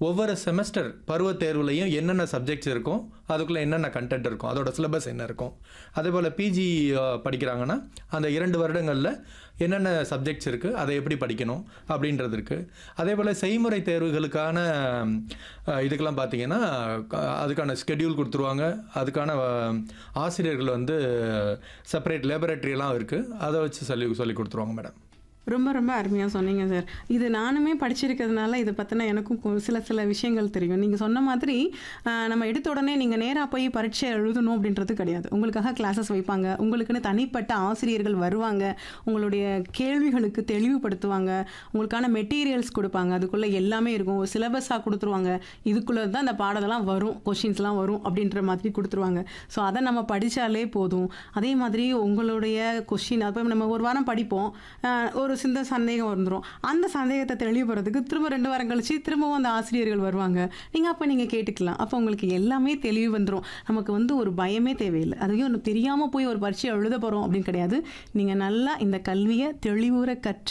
ஒவ்வொரு செமஸ்டர் பருவத் தேர்வுலையும் என்னென்ன சப்ஜெக்ட்ஸ் இருக்கும் அதுக்குள்ளே என்னென்ன கண்டென்ட் இருக்கும் அதோட சிலபஸ் என்ன இருக்கும் அதே போல் பிஜி படிக்கிறாங்கன்னா அந்த இரண்டு வருடங்களில் என்னென்ன சப்ஜெக்ட்ஸ் இருக்குது அதை எப்படி படிக்கணும் அப்படின்றது இருக்குது அதே போல் செய்முறை தேர்வுகளுக்கான அஹ், இதுக்கெல்லாம் பார்த்தீங்கன்னா க- அதுக்கான ஸ்கெடியூல் கொடுத்துருவாங்க அதுக்கான அஹ், ஆசிரியர்கள் வந்து செப்பரேட் லேபரேட்டரியெல்லாம் இருக்குது அதை வச்சு சொல்லி சொல்லி கொடுத்துருவாங்க மேடம் ரொம்ப ரொம்ப அருமையாக சொன்னீங்க சார் இது நானுமே படிச்சிருக்கிறதுனால இதை பற்றின எனக்கும் கொ- சில சில விஷயங்கள் தெரியும் நீங்கள் சொன்ன மாதிரி ஆஹ், நம்ம எடுத்த உடனே நீங்கள் நேராக போய் பரீட்சை எழுதணும் அப்படின்றது கிடையாது உங்களுக்காக கிளாஸஸ் வைப்பாங்க உங்களுக்குன்னு தனிப்பட்ட ஆசிரியர்கள் வருவாங்க உங்களுடைய கேள்விகளுக்கு தெளிவுபடுத்துவாங்க உங்களுக்கான மெட்டீரியல்ஸ் கொடுப்பாங்க அதுக்குள்ளே எல்லாமே இருக்கும் சிலபஸாக கொடுத்துருவாங்க இதுக்குள்ளே தான் இந்த பாடத்தெல்லாம் வரும் கொஷின்ஸ்லாம் வரும் அப்படின்ற மாதிரி கொடுத்துருவாங்க ஸோ அதை நம்ம படித்தாலே போதும் அதே மாதிரி உங்களுடைய கொஷின் அப்போ நம்ம ஒரு வாரம் படிப்போம் ஆஹ் ஒரு சிந்த சந்தேகம் வந்துடும் அந்த சந்தேகத்தை தெளிவுபடுறதுக்கு திரும்ப ரெண்டு வாரம் கழிச்சு திரும்பவும் அந்த ஆசிரியர்கள் வருவாங்க நீங்கள் அப்போ நீங்கள் கேட்டுக்கலாம் அப்போ உங்களுக்கு எல்லாமே தெளிவு வந்துடும் நமக்கு வந்து ஒரு பயமே தேவையில்லை அதையும் தெரியாமல் போய் ஒரு பரீட்சை எழுத போகிறோம் அப்படின்னு கிடையாது நீங்கள் நல்லா இந்த கல்வியை தெளிவுற கற்று